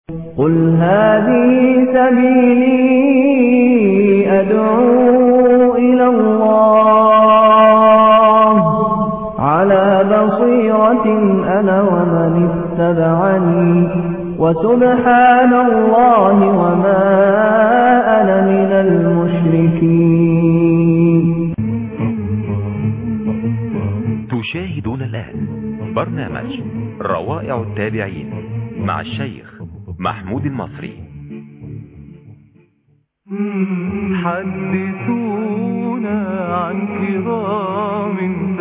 قل هذه سبيلي أدعو إلى الله على بصيرة أنا ومن اتبعني وسبحان الله وما أنا من المشركين تشاهدون الآن برنامج روائع التابعين مع الشيخ محمود المصري حدثونا عن كرام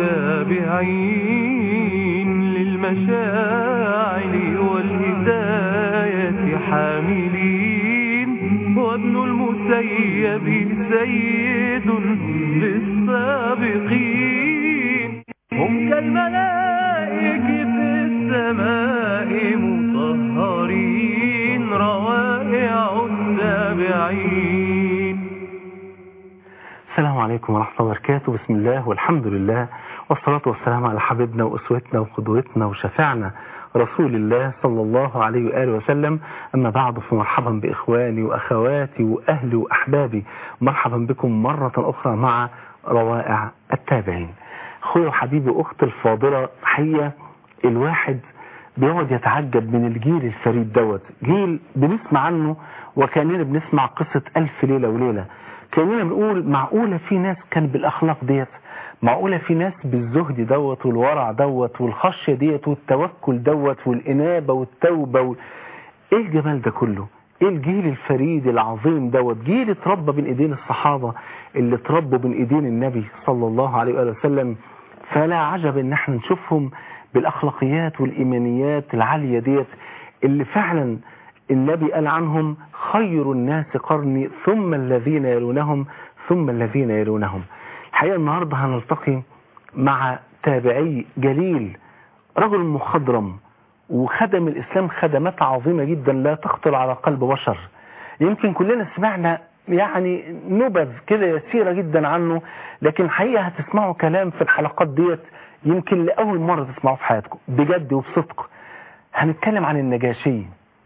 تابعين للمشاعر والهداية حاملين وابن المسيب سيد للسابقين هم كالملائكة في السماء مطهرين روائع التابعين السلام عليكم ورحمة الله وبركاته بسم الله والحمد لله والصلاة والسلام على حبيبنا وأسوتنا وقدوتنا وشفعنا رسول الله صلى الله عليه وآله وسلم أما بعد فمرحبا بإخواني وأخواتي وأهلي وأحبابي مرحبا بكم مرة أخرى مع روائع التابعين أخوي وحبيبي أختي الفاضلة حقيقة الواحد بيقعد يتعجب من الجيل الفريد دوت جيل بنسمع عنه وكأننا بنسمع قصة ألف ليلة وليلة كأننا بنقول معقولة في ناس كان بالأخلاق ديت معقولة في ناس بالزهد دوت والورع دوت والخشية ديت والتوكل دوت والإنابة والتوبة وال... ايه الجمال ده كله ايه الجيل الفريد العظيم دوت جيل اتربى بين ايدين الصحابة اللي اتربوا بين ايدين النبي صلى الله عليه وآله وسلم فلا عجب ان احنا نشوفهم بالاخلاقيات والايمانيات العالية ديت اللي فعلا النبي قال عنهم خير الناس قرني ثم الذين يلونهم ثم الذين يلونهم الحقيقة النهاردة هنلتقي مع تابعي جليل رجل مخضرم وخدم الإسلام خدمات عظيمة جدا لا تخطر على قلب بشر يمكن كلنا سمعنا يعني نبذ كده يسيرة جدا عنه لكن حقيقة هتسمعوا كلام في الحلقات ديت يمكن لأول مرة تسمعوه في حياتكم بجد وبصدق هنتكلم عن النجاشي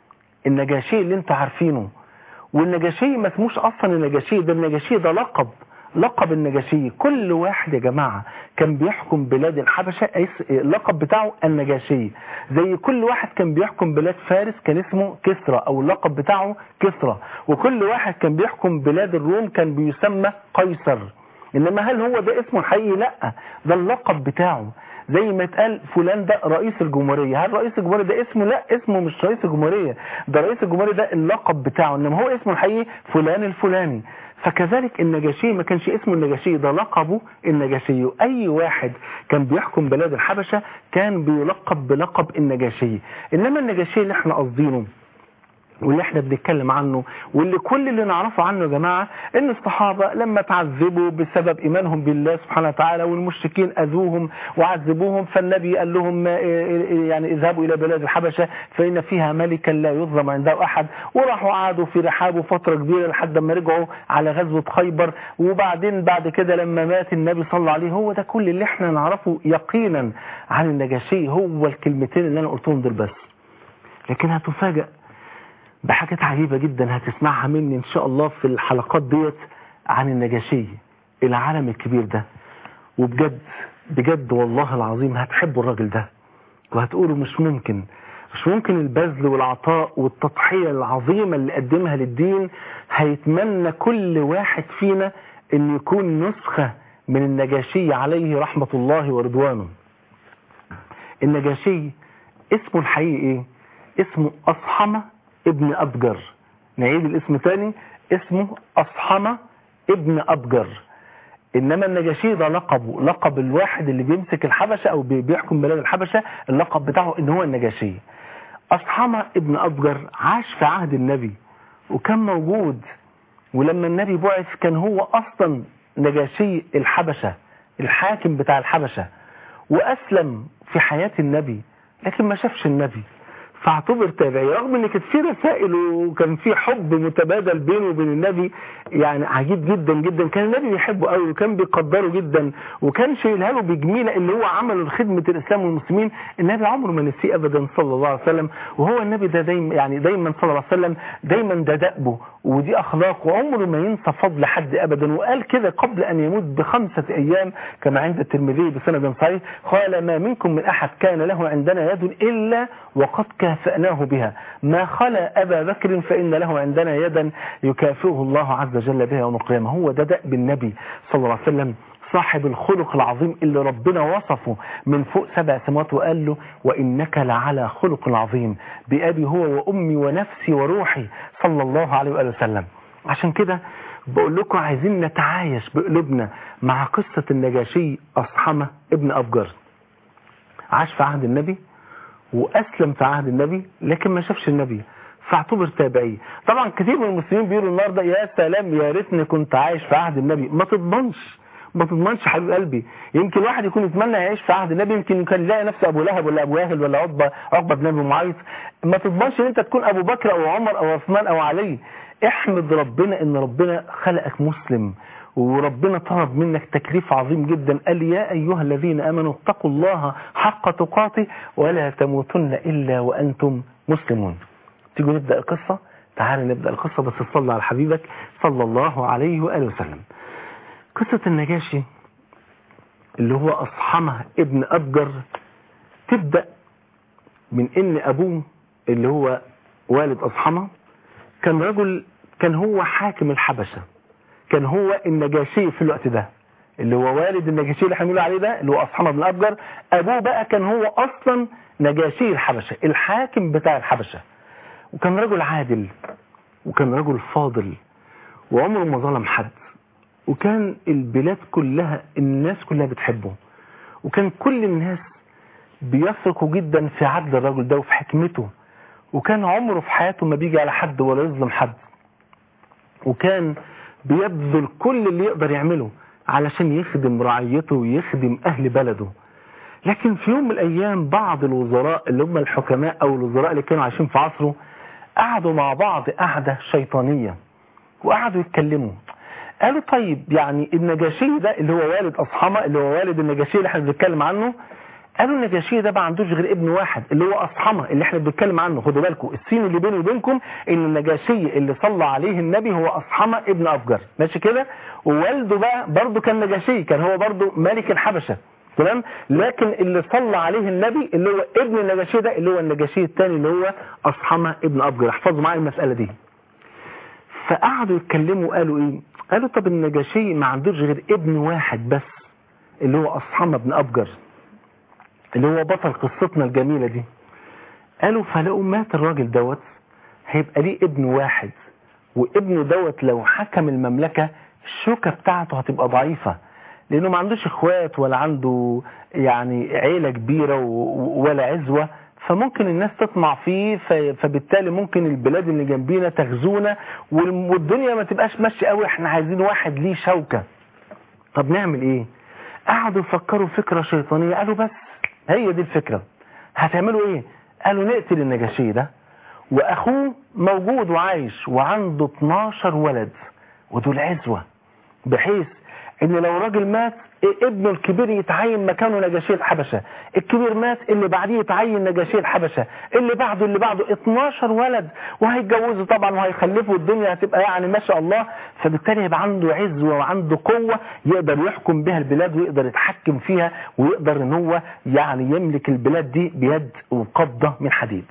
النجاشي اللي انتوا عارفينه والنجاشي ما اسموش اصلا النجاشي ده النجاشي ده لقب لقب النجاشي كل واحد يا جماعة كان بيحكم بلاد الحبشة اللقب بتاعه النجاشي زي كل واحد كان بيحكم بلاد فارس كان اسمه كسرى او اللقب بتاعه كسرى وكل واحد كان بيحكم بلاد الروم كان بيسمى قيصر انما هل هو ده اسمه الحقيقي لا ده اللقب بتاعه زي ما اتقال فلان ده رئيس الجمهورية هل رئيس الجمهورية ده اسمه لا اسمه مش رئيس الجمهورية ده رئيس الجمهورية ده اللقب بتاعه انما هو اسمه الحقيقي فلان الفلاني فكذلك النجاشي ما كانش اسمه النجاشي ده لقبه النجاشي اي واحد كان بيحكم بلاد الحبشة كان بيلقب بلقب النجاشي انما النجاشي اللي احنا قصدينه واللي احنا بنتكلم عنه واللي كل اللي نعرفه عنه يا جماعة ان الصحابة لما تعذبوا بسبب ايمانهم بالله سبحانه وتعالى والمشركين اذوهم وعذبوهم فالنبي قال لهم يعني اذهبوا الى بلاد الحبشة فان فيها ملكا لا يظلم عنده احد وراحوا قعدوا في رحابه فترة كبيرة لحد ما رجعوا على غزوة خيبر وبعدين بعد كده لما مات النبي صلى الله عليه هو ده كل اللي احنا نعرفه يقينا عن النجاشي هو الكلمتين اللي انا قلتهم دول بس لكن هتفاجئ بحاجات عجيبة جدا هتسمعها مني ان شاء الله في الحلقات ديت عن النجاشي العالم الكبير ده وبجد بجد والله العظيم هتحبوا الراجل ده وهتقولوا مش ممكن مش ممكن البذل والعطاء والتضحية العظيمة اللي قدمها للدين هيتمنى كل واحد فينا ان يكون نسخة من النجاشي عليه رحمة الله ورضوانه النجاشي اسمه الحقيقي ايه اسمه أصحمة ابن أبجر نعيد الاسم تاني اسمه أصحمة ابن أبجر إنما النجاشي ده لقبه لقب الواحد اللي بيمسك الحبشة أو بيحكم بلاد الحبشة اللقب بتاعه إن هو النجاشي أصحمة ابن أبجر عاش في عهد النبي وكان موجود ولما النبي بعث كان هو أصلا نجاشي الحبشة الحاكم بتاع الحبشة وأسلم في حياة النبي لكن ما شافش النبي فاعتبر تابعي رغم ان كانت في رسائل وكان في حب متبادل بينه وبين النبي يعني عجيب جدا جدا كان النبي بيحبه قوي وكان بيقدره جدا وكان شايلها له بجميله اللي هو عمله لخدمه الاسلام والمسلمين النبي عمره ما نسيه ابدا صلى الله عليه وسلم وهو النبي ده دايما يعني دايما صلى الله عليه وسلم دايما ده دأبه ودي اخلاقه وعمره ما ينسى فضل حد ابدا وقال كده قبل ان يموت بخمسه ايام كما عند الترمذي بسند صحيح قال ما منكم من احد كان له عندنا يد الا وقد كافأناه بها ما خلا ابا بكر فان له عندنا يدا يكافئه الله عز وجل بها يوم القيامه هو ده دأب النبي صلى الله عليه وسلم صاحب الخلق العظيم اللي ربنا وصفه من فوق سبع سماوات وقال له وإنك لعلى خلق عظيم بأبي هو وأمي ونفسي وروحي صلى الله عليه وآله وسلم عشان كده بقول لكم عايزين نتعايش بقلوبنا مع قصة النجاشي أصحمة ابن أبجر عاش في عهد النبي وأسلم في عهد النبي لكن ما شافش النبي فاعتبر تابعي طبعا كثير من المسلمين بيقولوا النهارده يا سلام يا ريتني كنت عايش في عهد النبي ما تضمنش ما تضمنش حبيب قلبي يمكن واحد يكون يتمنى يعيش في عهد النبي يمكن كان يلاقي نفسه ابو لهب ولا ابو جهل ولا عقبه عقبه بن ابي معيط ما تضمنش ان انت تكون ابو بكر او عمر او عثمان او علي احمد ربنا ان ربنا خلقك مسلم وربنا طلب منك تكليف عظيم جدا قال يا ايها الذين امنوا اتقوا الله حق تقاته ولا تموتن الا وانتم مسلمون تيجوا نبدا القصه تعال نبدا القصه بس تصلي على حبيبك صلى الله عليه واله وسلم قصة النجاشي اللي هو أصحمة ابن أبجر تبدأ من إن أبوه اللي هو والد أصحمة كان رجل كان هو حاكم الحبشة كان هو النجاشي في الوقت ده اللي هو والد النجاشي اللي احنا بنقول عليه ده اللي هو أصحمة بن أبجر أبوه بقى كان هو أصلا نجاشي الحبشة الحاكم بتاع الحبشة وكان رجل عادل وكان رجل فاضل وعمره ما ظلم حد وكان البلاد كلها الناس كلها بتحبه وكان كل الناس بيثقوا جدا في عدل الرجل ده وفي حكمته وكان عمره في حياته ما بيجي على حد ولا يظلم حد وكان بيبذل كل اللي يقدر يعمله علشان يخدم رعيته ويخدم أهل بلده لكن في يوم من الأيام بعض الوزراء اللي هم الحكماء أو الوزراء اللي كانوا عايشين في عصره قعدوا مع بعض قعدة شيطانية وقعدوا يتكلموا قالوا طيب يعني النجاشي ده اللي هو والد أصحمة اللي هو والد النجاشي اللي احنا بنتكلم عنه قالوا النجاشي ده ما عندوش غير ابن واحد اللي هو أصحمة اللي احنا بنتكلم عنه خدوا بالكم السين اللي بيني وبينكم ان النجاشي اللي صلى عليه النبي هو أصحمة ابن أفجر ماشي كده ووالده بقى برضه كان نجاشي كان هو برضه ملك الحبشة تمام لكن اللي صلى عليه النبي اللي هو ابن النجاشي ده اللي هو النجاشي الثاني اللي هو أصحمة ابن أفجر احفظوا معايا المسألة دي فقعدوا يتكلموا قالوا ايه قالوا طب النجاشي ما عندوش غير ابن واحد بس اللي هو أصحمة بن أبجر اللي هو بطل قصتنا الجميلة دي قالوا فلقوا مات الراجل دوت هيبقى ليه ابن واحد وابنه دوت لو حكم المملكة الشوكة بتاعته هتبقى ضعيفة لأنه ما عندوش اخوات ولا عنده يعني عيلة كبيرة ولا عزوة فممكن الناس تطمع فيه فبالتالي ممكن البلاد اللي جنبينا تغزونا والدنيا ما تبقاش ماشيه قوي احنا عايزين واحد ليه شوكة طب نعمل ايه قعدوا يفكروا فكرة شيطانية قالوا بس هي دي الفكرة هتعملوا ايه قالوا نقتل النجاشي ده واخوه موجود وعايش وعنده 12 ولد ودول عزوة بحيث ان لو راجل مات ابنه الكبير يتعين مكانه نجاشي الحبشة الكبير مات اللي بعديه يتعين نجاشي الحبشة اللي بعده اللي بعده 12 ولد وهيتجوزوا طبعا وهيخلفوا الدنيا هتبقى يعني ما شاء الله فبالتالي يبقى عنده عزوة وعنده قوة يقدر يحكم بها البلاد ويقدر يتحكم فيها ويقدر ان هو يعني يملك البلاد دي بيد وقبضة من حديد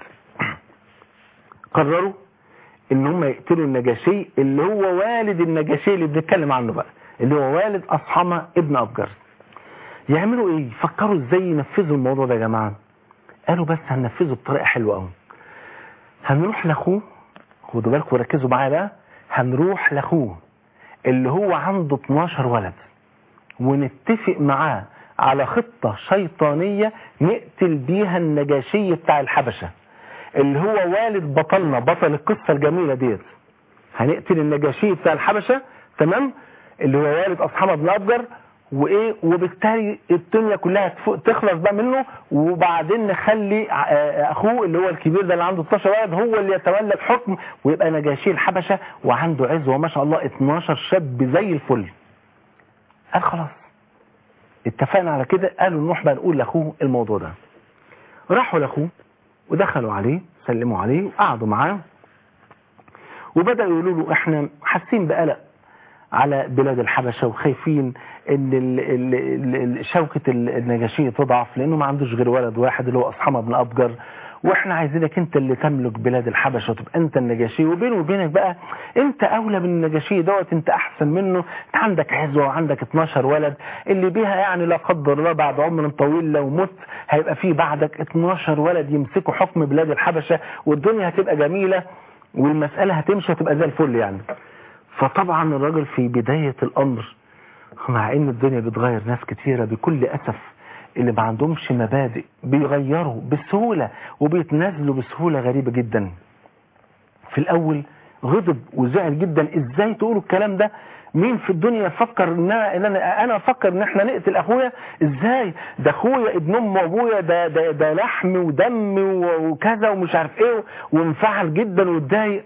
قرروا ان هم يقتلوا النجاشي اللي هو والد النجاشي اللي بنتكلم عنه بقى اللي هو والد أصحمة ابن أبجر يعملوا ايه فكروا ازاي ينفذوا الموضوع ده يا جماعة قالوا بس هننفذه بطريقة حلوة قوي هنروح لاخوه خدوا بالكم وركزوا معايا بقى هنروح لاخوه اللي هو عنده 12 ولد ونتفق معاه على خطة شيطانية نقتل بيها النجاشي بتاع الحبشة اللي هو والد بطلنا بطل القصة الجميلة ديت هنقتل النجاشي بتاع الحبشة تمام اللي هو والد أصحاب بن أبجر وايه وبالتالي الدنيا كلها تف- تخلص بقى منه وبعدين نخلي آه، اخوه اللي هو الكبير ده اللي عنده 12 ولد هو اللي يتولى الحكم ويبقى نجاشي الحبشه وعنده عزوه ما شاء الله 12 شاب زي الفل قال خلاص اتفقنا على كده قالوا نروح بقى نقول لاخوه الموضوع ده راحوا لاخوه ودخلوا عليه سلموا عليه وقعدوا معاه وبدأوا يقولوا له احنا حاسين بقلق على بلاد الحبشة وخايفين ان ال ال ال ال شوكة ال- النجاشية تضعف لانه ما عندوش غير ولد واحد اللي هو اصحمه بن ابجر واحنا عايزينك انت اللي تملك بلاد الحبشة وتبقى انت النجاشي وبينه وبينك بقى انت اولى بالنجاشي دوت انت احسن منه انت عندك عزوة وعندك 12 ولد اللي بيها يعني لا قدر الله بعد عمر طويل لو مت هيبقى فيه بعدك 12 ولد يمسكوا حكم بلاد الحبشة والدنيا هتبقى جميلة والمسألة هتمشي هتبقى زي الفل يعني فطبعا الراجل في بداية الأمر مع ان الدنيا بتغير ناس كتيرة بكل أسف اللي ما عندهمش مبادئ بيغيروا بسهولة وبيتنازلوا بسهولة غريبة جدا في الأول غضب وزعل جدا ازاي تقولوا الكلام ده مين في الدنيا يفكر ان انا ان انا انا افكر ان احنا نقتل اخويا ازاي ده اخويا ابن ام وابويا ده ده ده لحم ودم و- وكذا ومش عارف ايه وانفعل جدا واتضايق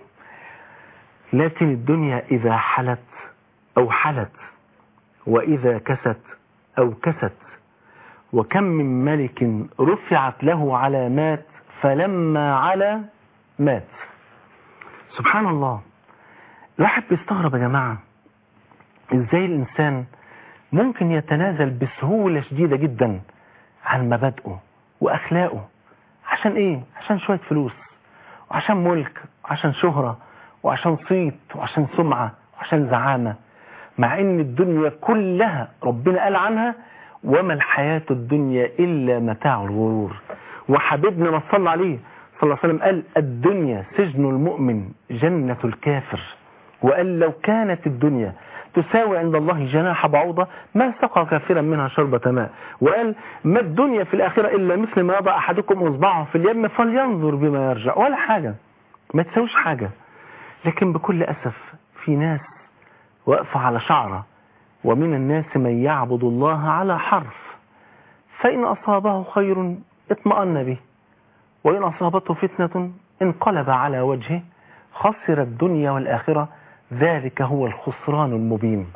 لكن الدنيا اذا حلت او حلت واذا كست او كست وكم من ملك رفعت له علامات فلما علا مات سبحان الله الواحد بيستغرب يا جماعة ازاي الانسان ممكن يتنازل بسهولة شديدة جدا عن مبادئه واخلاقه عشان ايه عشان شوية فلوس وعشان ملك وعشان شهرة وعشان صيت وعشان سمعة وعشان زعامة مع ان الدنيا كلها ربنا قال عنها وما الحياة الدنيا الا متاع الغرور وحبيبنا ما صلى عليه صلى الله عليه وسلم قال الدنيا سجن المؤمن جنة الكافر وقال لو كانت الدنيا تساوي عند الله جناح بعوضة ما سقى كافرا منها شربة ماء وقال ما الدنيا في الآخرة إلا مثل ما يضع أحدكم إصبعه في اليم فلينظر بما يرجع ولا حاجة ما تساويش حاجة لكن بكل أسف في ناس واقفة على شعرة ومن الناس من يعبد الله على حرف فإن أصابه خير اطمأن به وإن أصابته فتنة انقلب على وجهه خسر الدنيا والآخرة ذلك هو الخسران المبين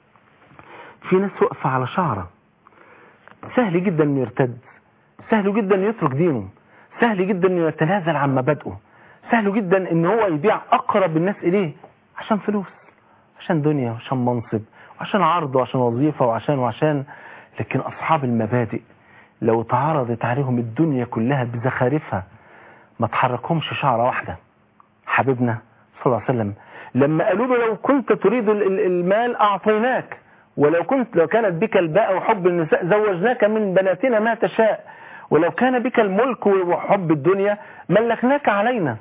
في ناس واقفة على شعرة سهل جدا انه يرتد سهل جدا انه يترك دينه سهل جدا انه يتنازل عن مبادئه سهل جدا ان هو يبيع اقرب الناس اليه عشان فلوس عشان دنيا وعشان منصب وعشان عرض وعشان وظيفة وعشان وعشان لكن اصحاب المبادئ لو تعرضت عليهم الدنيا كلها بزخارفها ما تحركهمش شعرة واحدة حبيبنا صلى الله عليه وسلم لما قالوا له لو كنت تريد ال- ال- المال أعطيناك ولو كنت لو كانت بك الباء وحب النساء زوجناك من بناتنا ما تشاء ولو كان بك الملك وحب الدنيا ملكناك علينا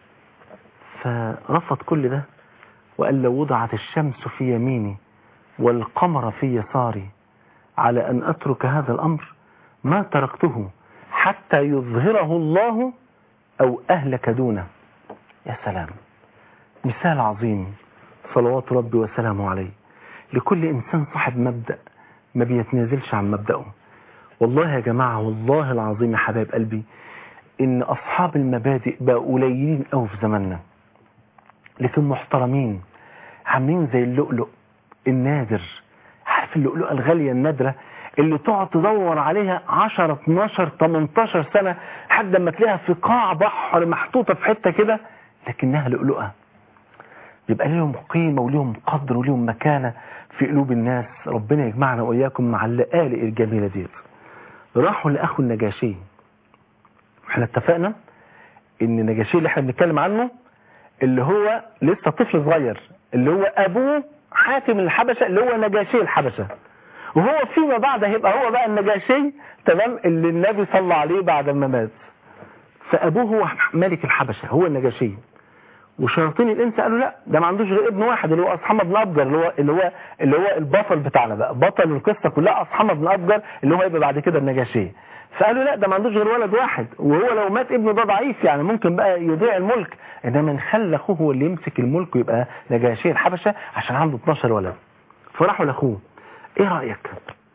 فرفض كل ده وقال لو وضعت الشمس في يميني والقمر في يساري على أن أترك هذا الأمر ما تركته حتى يظهره الله أو أهلك دونه يا سلام مثال عظيم صلوات ربي وسلامه عليه لكل إنسان صاحب مبدأ ما بيتنازلش عن مبدأه والله يا جماعة والله العظيم يا حبايب قلبي إن أصحاب المبادئ بقوا قليلين أوي في زماننا لكن محترمين عاملين زي اللؤلؤ النادر عارف اللؤلؤة الغالية النادرة اللي تقعد تدور عليها 10 12 18 سنة لحد ما تلاقيها في قاع بحر محطوطة في حتة كده لكنها لؤلؤة يبقى ليهم قيمة وليهم قدر وليهم مكانة في قلوب الناس ربنا يجمعنا وإياكم مع اللآلئ الجميلة ديت راحوا لأخو النجاشي احنا اتفقنا ان النجاشي اللي احنا بنتكلم عنه اللي هو لسه طفل صغير اللي هو ابوه حاكم الحبشة اللي هو نجاشي الحبشة وهو فيما بعد هيبقى هو بقى النجاشي تمام اللي النبي صلى عليه بعد ما مات فابوه هو ملك الحبشة هو النجاشي وشياطين الانس قالوا لا ده ما عندوش غير ابن واحد اللي هو اصحمه بن ابجر اللي هو اللي هو اللي هو البطل بتاعنا بقى بطل القصه كلها اصحمه بن ابجر اللي هو يبقى بعد كده النجاشي فقالوا لا ده ما عندوش غير ولد واحد وهو لو مات ابنه ده ضعيف يعني ممكن بقى يضيع الملك انما نخلي اخوه هو اللي يمسك الملك ويبقى نجاشي الحبشه عشان عنده 12 ولد فراحوا لاخوه ايه رأيك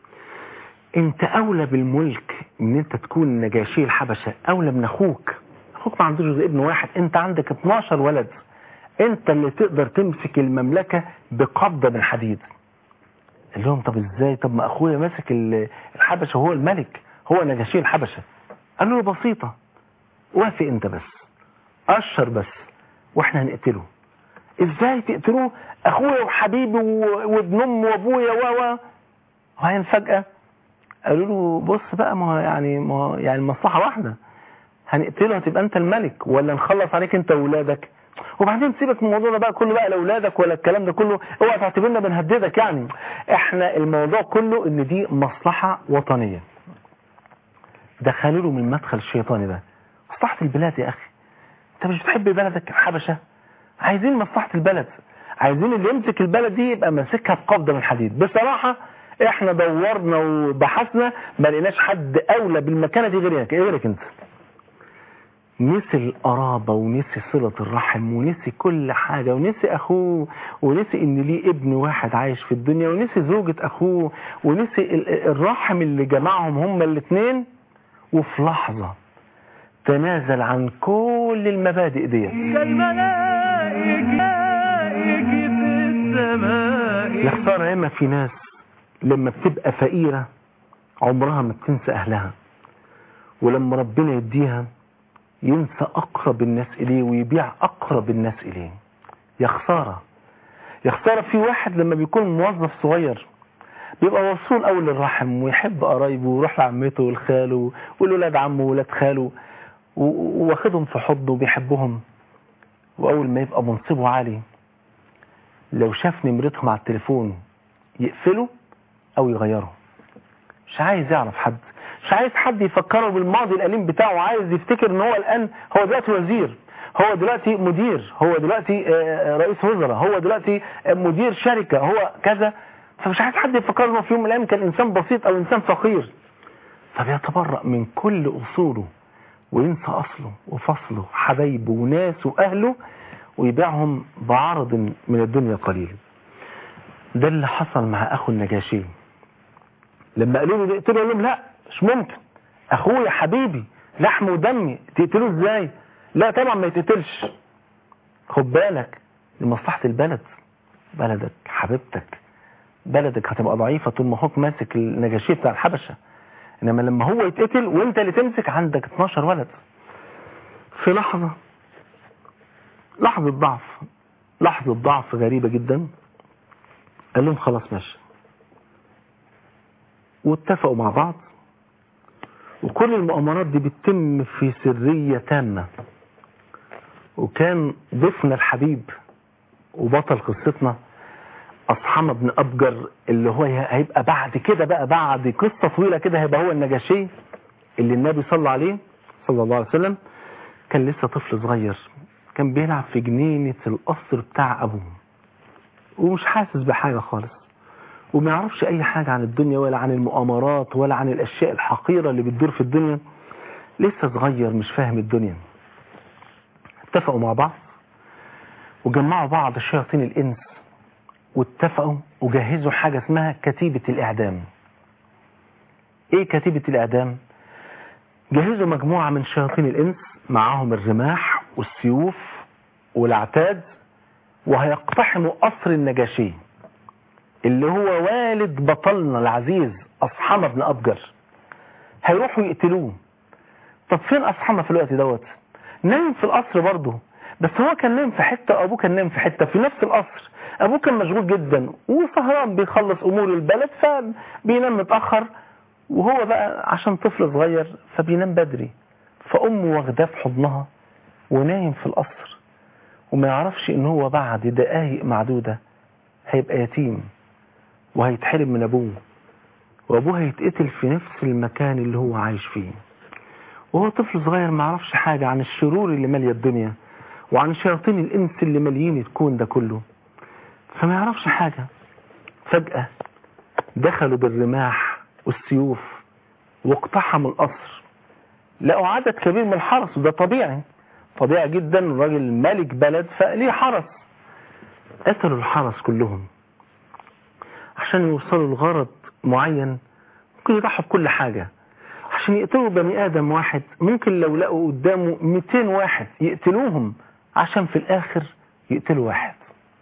انت اولى بالملك ان انت تكون نجاشي الحبشة اولى من اخوك اخوك ما عندوش غير ابن واحد انت عندك 12 ولد انت اللي تقدر تمسك المملكة بقبضة من حديد قال لهم طب ازاي طب ما اخويا ماسك ال- الحبشة هو الملك هو نجاشي الحبشة قالوا له بسيطة وافق انت بس اشر بس واحنا هنقتله ازاي تقتلوه اخويا وحبيبي و- وابن امي وابويا و و وبعدين فجأة قالوا له بص بقى ما هو يعني ما هو يعني المصلحة واحدة هنقتله هتبقى انت الملك ولا نخلص عليك انت واولادك وبعدين سيبك من الموضوع ده بقى كله بقى لاولادك ولا الكلام ده كله اوعى تعتبرنا بنهددك يعني احنا الموضوع كله ان دي مصلحة وطنية دخلوا له من المدخل الشيطاني ده مصلحة البلاد يا اخي انت مش بتحب بلدك الحبشة عايزين مصلحة البلد عايزين اللي يمسك البلد دي يبقى ماسكها بقبضة من حديد بصراحة احنا دورنا وبحثنا ما لقيناش حد اولى بالمكانة دي غيرك غيرك انت نسي القرابة ونسي صلة الرحم ونسي كل حاجة ونسي أخوه ونسي إن ليه ابن واحد عايش في الدنيا ونسي زوجة أخوه ونسي ال- الرحم اللي جمعهم هما الاثنين وفي لحظة تنازل عن كل المبادئ دي كالملائك ملائك في السماء يا خسارة ياما في ناس لما بتبقى فقيرة عمرها ما بتنسى أهلها ولما ربنا يديها ينسى أقرب الناس إليه ويبيع أقرب الناس إليه يا خسارة يا خسارة في واحد لما بيكون موظف صغير بيبقى وصول أول للرحم ويحب قرايبه ويروح لعمته والخاله والولاد عمه وولاد خاله و- و- واخدهم في حضنه وبيحبهم وأول ما يبقى منصبه عالي لو شاف نمرتهم على التليفون يقفله او يغيره مش عايز يعرف حد مش عايز حد يفكره بالماضي الأليم بتاعه عايز يفتكر ان هو الآن هو دلوقتي وزير هو دلوقتي مدير هو دلوقتي آه، رئيس وزراء هو دلوقتي آه، مدير شركة هو كذا فمش عايز حد يفكره انه في يوم من الأيام كان إنسان بسيط أو إنسان فقير فبيتبرأ من كل أصوله وينسى أصله وفصله حبايبه وناسه وأهله ويبيعهم بعرض من الدنيا قليل ده اللي حصل مع أخو النجاشي لما قالوا له نقتله قال لهم لا مش ممكن أخويا حبيبي لحم ودمي تقتلوه ازاي لا طبعا ما يتقتلش خد بالك لمصلحة البلد بلدك حبيبتك بلدك هتبقى ضعيفة طول ما اخوك ماسك النجاشي بتاع الحبشة انما لما هو يتقتل وانت اللي تمسك عندك 12 ولد في لحظة لحظة ضعف لحظة ضعف غريبة جدا قال لهم خلاص ماشي واتفقوا مع بعض وكل المؤامرات دي بتتم في سرية تامة وكان ضيفنا الحبيب وبطل قصتنا أصحمة بن أبجر اللي هو هيبقى بعد كده بقى بعد قصة طويلة كده هيبقى هو النجاشي اللي النبي صلى عليه صلى الله عليه وسلم كان لسه طفل صغير كان بيلعب في جنينة القصر بتاع أبوه ومش حاسس بحاجة خالص وما يعرفش أي حاجة عن الدنيا ولا عن المؤامرات ولا عن الأشياء الحقيرة اللي بتدور في الدنيا لسه صغير مش فاهم الدنيا اتفقوا مع بعض وجمعوا بعض شياطين الإنس واتفقوا وجهزوا حاجة اسمها كتيبة الإعدام إيه كتيبة الإعدام؟ جهزوا مجموعة من شياطين الإنس معاهم الرماح والسيوف والعتاد وهيقتحموا قصر النجاشي اللي هو والد بطلنا العزيز أصحمة بن أبجر هيروحوا يقتلوه طب فين أصحمة في الوقت دوت نايم في القصر برضه بس هو كان نايم في حتة وأبوه كان نايم في حتة في نفس القصر أبوه كان مشغول جدا وسهران بيخلص أمور البلد فبينام متأخر وهو بقى عشان طفل صغير فبينام بدري فأمه واخداه في حضنها ونايم في القصر وما يعرفش ان هو بعد دقايق معدودة هيبقى يتيم وهيتحرم من ابوه وابوه هيتقتل في نفس المكان اللي هو عايش فيه وهو طفل صغير ما يعرفش حاجة عن الشرور اللي مالية الدنيا وعن شياطين الانس اللي ماليين الكون ده كله فما يعرفش حاجة فجأة دخلوا بالرماح والسيوف واقتحموا القصر لقوا عدد كبير من الحرس وده طبيعي طبيعي جدا الراجل ملك بلد فليه حرس قتلوا الحرس كلهم عشان يوصلوا لغرض معين ممكن يضحوا بكل حاجة عشان يقتلوا بني آدم واحد ممكن لو لقوا قدامه 200 واحد يقتلوهم عشان في الآخر يقتلوا واحد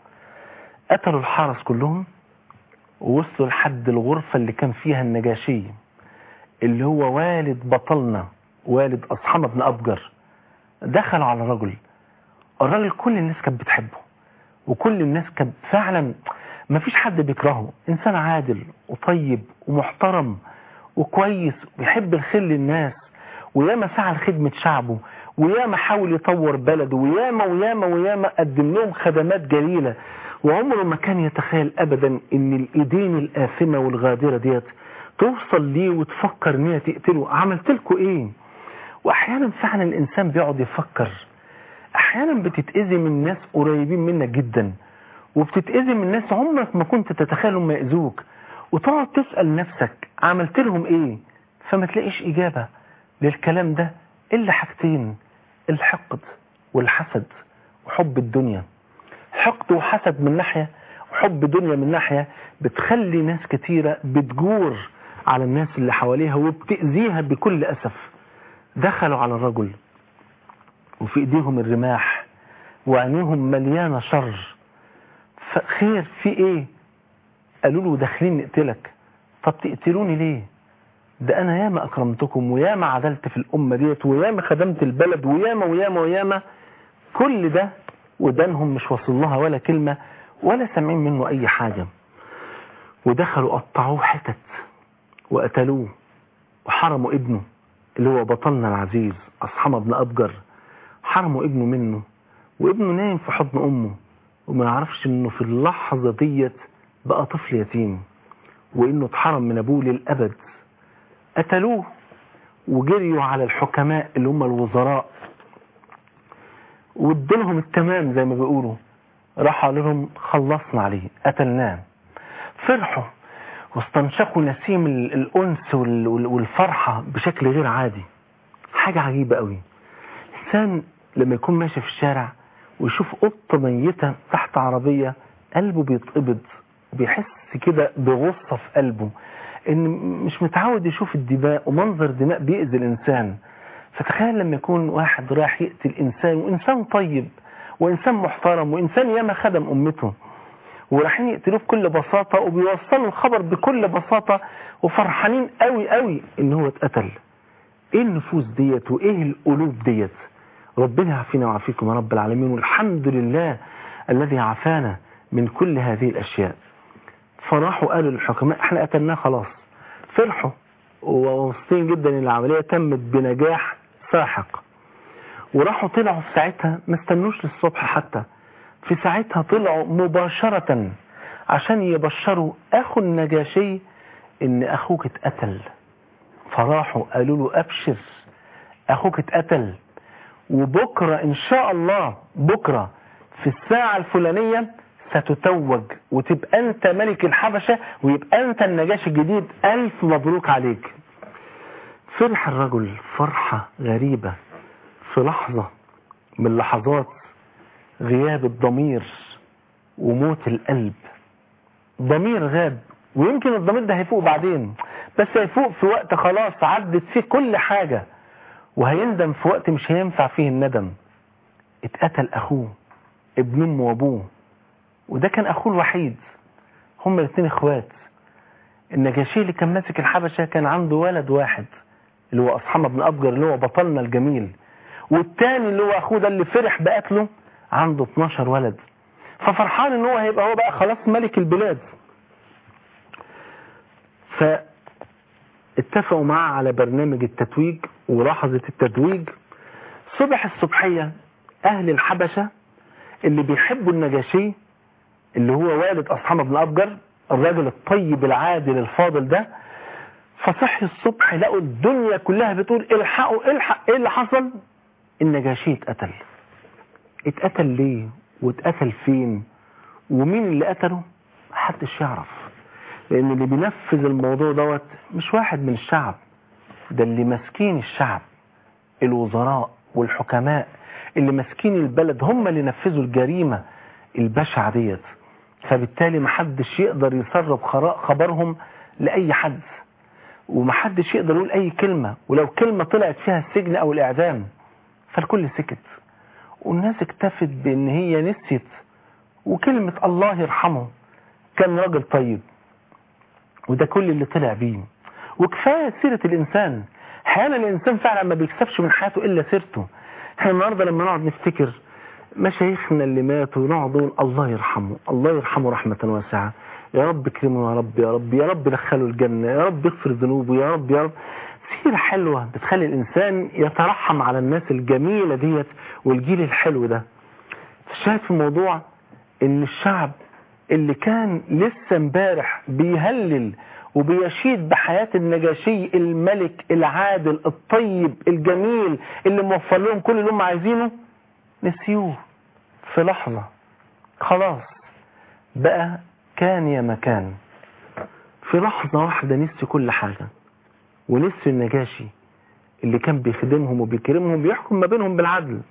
قتلوا الحرس كلهم ووصلوا لحد الغرفة اللي كان فيها النجاشي اللي هو والد بطلنا والد أصحاب بن أبجر دخلوا على الرجل الراجل كل الناس كانت بتحبه وكل الناس كانت فعلا ما فيش حد بيكرهه إنسان عادل وطيب ومحترم وكويس ويحب الخير للناس وياما سعى لخدمة شعبه وياما حاول يطور بلده وياما وياما وياما قدم لهم خدمات جليلة وعمره ما كان يتخيل أبدا إن الإيدين الآثمة والغادرة ديت توصل ليه وتفكر إن هي تقتله عملت لكم إيه وأحيانا فعلا الإنسان بيقعد يفكر أحيانا بتتأذي من ناس قريبين منك جدا وبتتأذي من ناس عمرك ما كنت تتخيل هم يأذوك وتقعد تسأل نفسك عملت لهم ايه فما تلاقيش اجابة للكلام ده الا حاجتين الحقد والحسد وحب الدنيا حقد وحسد من ناحية وحب دنيا من ناحية بتخلي ناس كتيرة بتجور على الناس اللي حواليها وبتأذيها بكل أسف دخلوا على الرجل وفي ايديهم الرماح وعينيهم مليانة شر فخير في ايه قالوا له داخلين نقتلك طب تقتلوني ليه ده انا ياما اكرمتكم وياما عدلت في الامه ديت وياما خدمت البلد وياما وياما وياما كل ده ودانهم مش واصل لها ولا كلمه ولا سامعين منه اي حاجه ودخلوا قطعوه حتت وقتلوه وحرموا ابنه اللي هو بطلنا العزيز اصحاب بن ابجر حرموا ابنه منه وابنه نايم في حضن امه وما يعرفش انه في اللحظه ديت بقى طفل يتيم وانه اتحرم من ابوه للابد قتلوه وجريوا على الحكماء اللي هم الوزراء وادولهم التمام زي ما بيقولوا راح قال لهم خلصنا عليه قتلناه فرحوا واستنشقوا نسيم ال- الانس وال- وال- والفرحه بشكل غير عادي حاجه عجيبه قوي انسان لما يكون ماشي في الشارع ويشوف قطه ميته تحت عربيه قلبه بيتقبض بيحس كده بغصة في قلبه ان مش متعود يشوف الدماء ومنظر دماء بيأذي الانسان فتخيل لما يكون واحد راح يقتل انسان وانسان طيب وانسان محترم وانسان ياما خدم امته ورايحين يقتلوه بكل بساطة وبيوصلوا الخبر بكل بساطة وفرحانين قوي قوي ان هو اتقتل ايه النفوس ديت وايه القلوب ديت ربنا يعافينا ويعافيكم يا رب العالمين والحمد لله الذي عافانا من كل هذه الاشياء فراحوا قالوا للحكماء احنا قتلناه خلاص فرحوا ومبسوطين جدا ان العمليه تمت بنجاح ساحق وراحوا طلعوا في ساعتها ما استنوش للصبح حتى في ساعتها طلعوا مباشرة عشان يبشروا اخو النجاشي ان اخوك اتقتل فراحوا قالوا له ابشر اخوك اتقتل وبكرة ان شاء الله بكرة في الساعة الفلانية ستتوج وتبقى انت ملك الحبشة ويبقى انت النجاشي الجديد الف مبروك عليك فرح الرجل فرحة غريبة في لحظة من لحظات غياب الضمير وموت القلب ضمير غاب ويمكن الضمير ده هيفوق بعدين بس هيفوق في وقت خلاص عدت فيه كل حاجة وهيندم في وقت مش هينفع فيه الندم اتقتل اخوه ابن امه وابوه وده كان اخوه الوحيد هما الاثنين اخوات النجاشي اللي كان ماسك الحبشة كان عنده ولد واحد اللي هو اصحاب بن ابجر اللي هو بطلنا الجميل والتاني اللي هو اخوه ده اللي فرح بقتله عنده 12 ولد ففرحان ان هو هيبقى هو بقى خلاص ملك البلاد فاتفقوا معاه على برنامج التتويج ولحظة التتويج صبح الصبحية اهل الحبشة اللي بيحبوا النجاشي اللي هو والد اصحاب بن ابجر الراجل الطيب العادل الفاضل ده فصحي الصبح لقوا الدنيا كلها بتقول الحقوا الحق ايه اللي حصل النجاشي اتقتل اتقتل ليه واتقتل فين ومين اللي قتله محدش يعرف لان اللي بينفذ الموضوع دوت مش واحد من الشعب ده اللي ماسكين الشعب الوزراء والحكماء اللي ماسكين البلد هم اللي نفذوا الجريمة البشعة ديت فبالتالي محدش يقدر يسرب خرا- خبرهم لأي حد ومحدش يقدر يقول أي كلمة ولو كلمة طلعت فيها السجن أو الإعدام فالكل سكت والناس اكتفت بأن هي نسيت وكلمة الله يرحمه كان راجل طيب وده كل اللي طلع بيه وكفاية سيرة الإنسان أحيانا الإنسان فعلا ما بيكسبش من حياته إلا سيرته احنا النهاردة لما نقعد نفتكر مشايخنا اللي ماتوا نقعد نقول الله يرحمه الله يرحمه رحمة واسعة يا رب اكرمه يا رب يا رب يا رب دخله الجنة يا رب اغفر ذنوبه يا رب يا رب سيرة حلوة بتخلي الإنسان يترحم على الناس الجميلة ديت والجيل الحلو ده الشاهد في الموضوع ان الشعب اللي كان لسه امبارح بيهلل وبيشيد بحياة النجاشي الملك العادل الطيب الجميل اللي موفر لهم كل اللي هم عايزينه نسيوه في لحظة خلاص بقى كان يا مكان في لحظة واحدة نسي كل حاجة ونسي النجاشي اللي كان بيخدمهم وبيكرمهم بيحكم ما بينهم بالعدل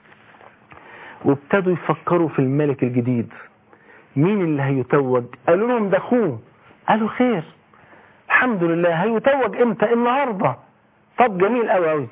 وابتدوا يفكروا في الملك الجديد مين اللي هيتوج قالوا لهم ده اخوه قالوا خير الحمد لله هيتوج امتى النهارده طب جميل قوي قوي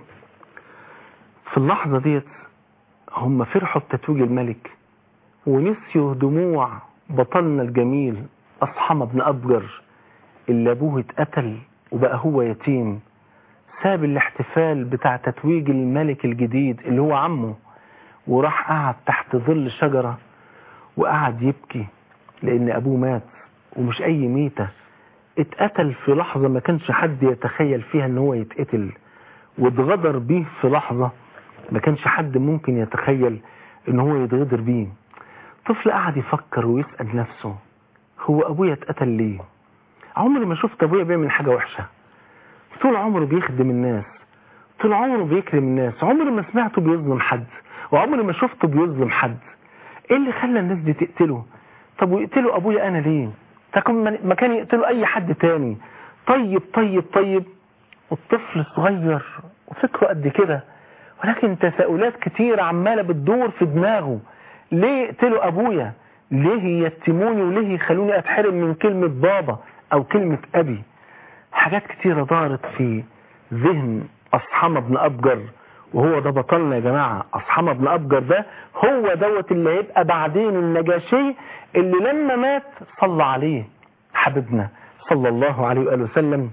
في اللحظه ديت هم فرحوا بتتويج الملك ونسيوا دموع بطلنا الجميل اصحم بن ابجر اللي ابوه اتقتل وبقى هو يتيم ساب الاحتفال بتاع تتويج الملك الجديد اللي هو عمه وراح قعد تحت ظل شجرة وقعد يبكي لأن أبوه مات ومش أي ميتة اتقتل في لحظة ما كانش حد يتخيل فيها ان هو يتقتل واتغدر بيه في لحظة ما كانش حد ممكن يتخيل ان هو يتغدر بيه طفل قعد يفكر ويسأل نفسه هو أبويا اتقتل ليه عمري ما شفت أبويا بيعمل حاجة وحشة طول عمره بيخدم الناس طول عمره بيكرم الناس عمري ما سمعته بيظلم حد وعمري ما شفته بيظلم حد ايه اللي خلى الناس دي تقتله طب ويقتلوا ابويا انا ليه تكون ما كان يقتلوا اي حد تاني طيب طيب طيب والطفل صغير وفكره قد كده ولكن تساؤلات كتير عمالة بتدور في دماغه ليه يقتلوا ابويا ليه يتموني وليه يخلوني اتحرم من كلمة بابا او كلمة ابي حاجات كتيرة دارت في ذهن اصحام ابن ابجر وهو ده بطلنا يا جماعة أصحام ابن أبجر ده هو دوت اللي هيبقى بعدين النجاشي اللي لما مات صلى عليه حبيبنا صلى الله عليه وآله وسلم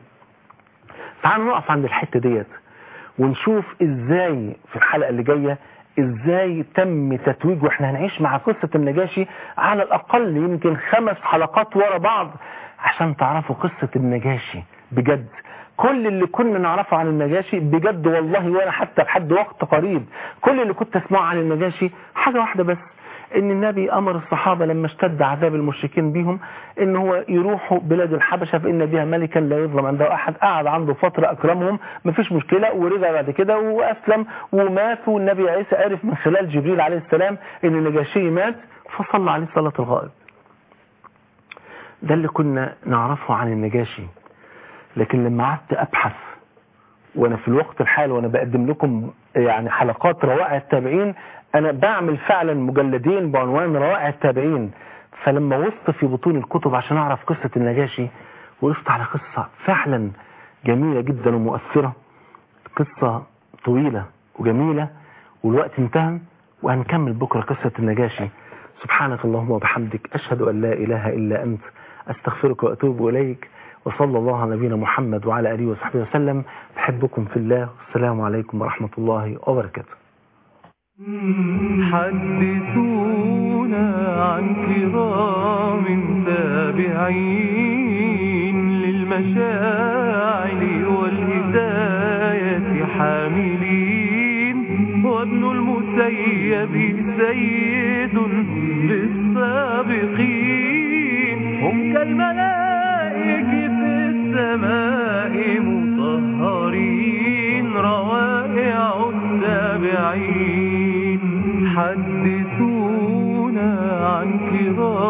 تعالوا نقف عند الحتة ديت ونشوف ازاي في الحلقة اللي جاية ازاي تم تتويج واحنا هنعيش مع قصة النجاشي على الأقل يمكن خمس حلقات ورا بعض عشان تعرفوا قصة النجاشي بجد كل اللي كنا نعرفه عن النجاشي بجد والله ولا حتى لحد وقت قريب كل اللي كنت اسمعه عن النجاشي حاجة واحدة بس ان النبي امر الصحابة لما اشتد عذاب المشركين بيهم ان هو يروحوا بلاد الحبشة فان بها ملكا لا يظلم عنده احد قعد عنده فترة اكرمهم مفيش مشكلة ورجع بعد كده واسلم ومات والنبي عيسى عرف من خلال جبريل عليه السلام ان النجاشي مات فصلى عليه صلاة الغائب ده اللي كنا نعرفه عن النجاشي لكن لما قعدت ابحث وانا في الوقت الحالي وانا بقدم لكم يعني حلقات روائع التابعين انا بعمل فعلا مجلدين بعنوان روائع التابعين فلما وصلت في بطون الكتب عشان اعرف قصة النجاشي وقفت على قصة فعلا جميلة جدا ومؤثرة قصة طويلة وجميلة والوقت انتهى وهنكمل بكرة قصة النجاشي سبحانك اللهم وبحمدك أشهد أن لا إله إلا أنت أستغفرك وأتوب إليك وصلى الله على نبينا محمد وعلى آله وصحبه وسلم بحبكم في الله والسلام عليكم ورحمة الله وبركاته حدثونا عن كرام تابعين للمشاعر والهداية حاملين وابن المسيب سيد بالسابقين هم كالملائك في السماء مطهرين روائع التابعين حدثونا عن كرام